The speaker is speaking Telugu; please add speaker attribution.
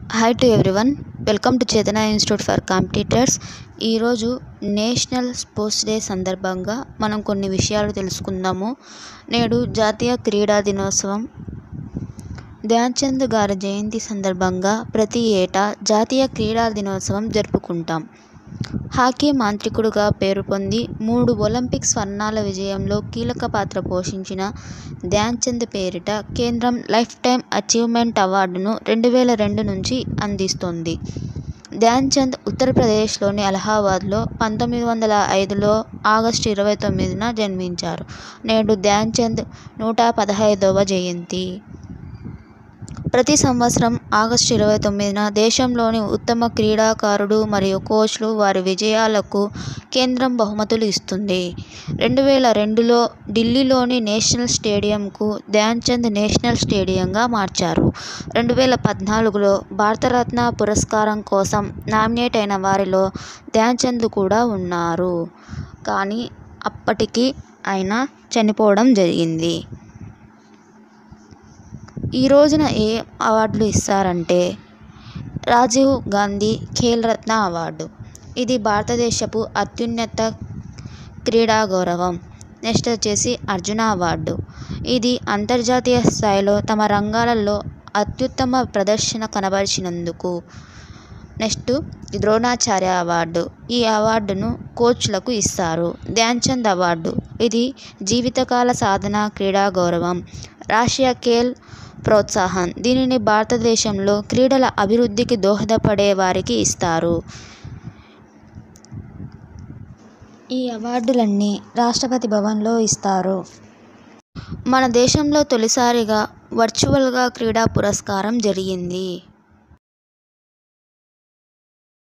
Speaker 1: hi to everyone welcome to Chetana institute for competitors ఈరోజు నేషనల్ స్పోర్ట్స్ డే సందర్భంగా మనం కొన్ని విషయాలు తెలుసుకుందాము నేడు జాతీయ క్రీడా దినోత్సవం ధ్యాన్ చంద్ గారి జయంతి సందర్భంగా ప్రతి ఏటా జాతీయ క్రీడా దినోత్సవం జరుపుకుంటాం హాకీ మాంత్రికుడుగా పేరు పొంది మూడు ఒలింపిక్ స్వర్ణాల విజయంలో కీలక పాత్ర పోషించిన ధ్యాన్ చంద్ పేరిట కేంద్రం లైఫ్ టైం అచీవ్మెంట్ అవార్డును రెండు వేల రెండు నుంచి అందిస్తోంది ధ్యాన్ చంద్ ఉత్తరప్రదేశ్లోని అలహాబాద్లో పంతొమ్మిది వందల ఐదులో ఆగస్టు ఇరవై తొమ్మిదిన జన్మించారు నేడు ధ్యాన్ చంద్ నూట పదహైదవ జయంతి ప్రతి సంవత్సరం ఆగస్టు ఇరవై తొమ్మిదిన దేశంలోని ఉత్తమ క్రీడాకారుడు మరియు కోచ్లు వారి విజయాలకు కేంద్రం బహుమతులు ఇస్తుంది రెండు వేల రెండులో ఢిల్లీలోని నేషనల్ స్టేడియంకు ధ్యాన్ చంద్ నేషనల్ స్టేడియంగా మార్చారు రెండు వేల పద్నాలుగులో భారతరత్న పురస్కారం కోసం నామినేట్ అయిన వారిలో ధ్యాన్ చంద్ కూడా ఉన్నారు కానీ అప్పటికి ఆయన చనిపోవడం జరిగింది ఈ రోజున ఏ అవార్డులు ఇస్తారంటే రాజీవ్ గాంధీ ఖేల్ రత్న అవార్డు ఇది భారతదేశపు అత్యున్నత క్రీడా గౌరవం నెక్స్ట్ వచ్చేసి అర్జున అవార్డు ఇది అంతర్జాతీయ స్థాయిలో తమ రంగాలలో అత్యుత్తమ ప్రదర్శన కనబరిచినందుకు నెక్స్ట్ ద్రోణాచార్య అవార్డు ఈ అవార్డును కోచ్లకు ఇస్తారు ధ్యాన్ చంద్ అవార్డు ఇది జీవితకాల సాధన క్రీడా గౌరవం రాష్ట్రీయ ఖేల్ ప్రోత్సాహన్ దీనిని భారతదేశంలో క్రీడల అభివృద్ధికి దోహదపడే వారికి ఇస్తారు ఈ అవార్డులన్నీ రాష్ట్రపతి భవన్లో ఇస్తారు మన దేశంలో తొలిసారిగా వర్చువల్గా క్రీడా పురస్కారం జరిగింది